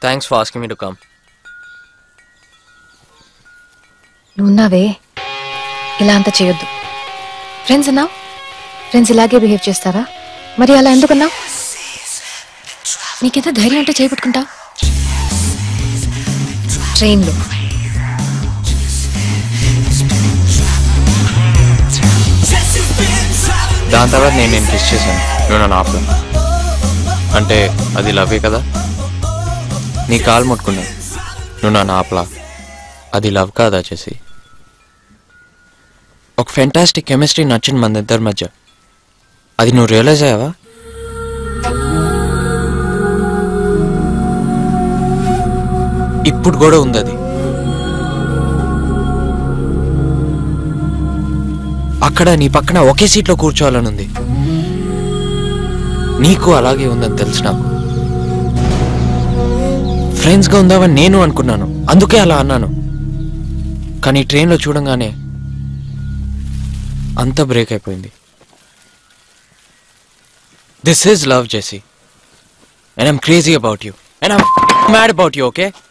thanks for asking me to come నువ్వు ఉన్నావే ఇలా అంత చేయొద్దు ఫ్రెండ్స్ అన్నావు ఫ్రెండ్స్ ఇలాగే బిహేవ్ చేస్తారా మరి అలా ఎందుకన్నావు నీకెంత ధైర్యం అంటే చేపట్టుకుంటావు ట్రైన్లో దాని తర్వాత నేను నేను కిస్ చేశాను నువ్వు నన్ను ఆపు అంటే అది లవే కదా నీ కాలు ముట్టుకున్నాను నువ్వు నన్ను ఆపలా అది లవ్ కాదా చేసి ఒక ఫెంటాస్టిక్ కెమిస్ట్రీ నచ్చింది మన ఇద్దరి మధ్య అది నువ్వు రియలైజ్ అయ్యావా ఇప్పుడు కూడా ఉంది అది అక్కడ నీ పక్కన ఒకే సీట్లో కూర్చోవాలని ఉంది నీకు అలాగే ఉందని తెలుసు నాకు ఫ్రెండ్స్గా ఉందామని నేను అనుకున్నాను అందుకే అలా అన్నాను కానీ ట్రైన్లో చూడంగానే అంత బ్రేక్ అయిపోయింది this is love JC and I'm crazy about you and I'm mad about you okay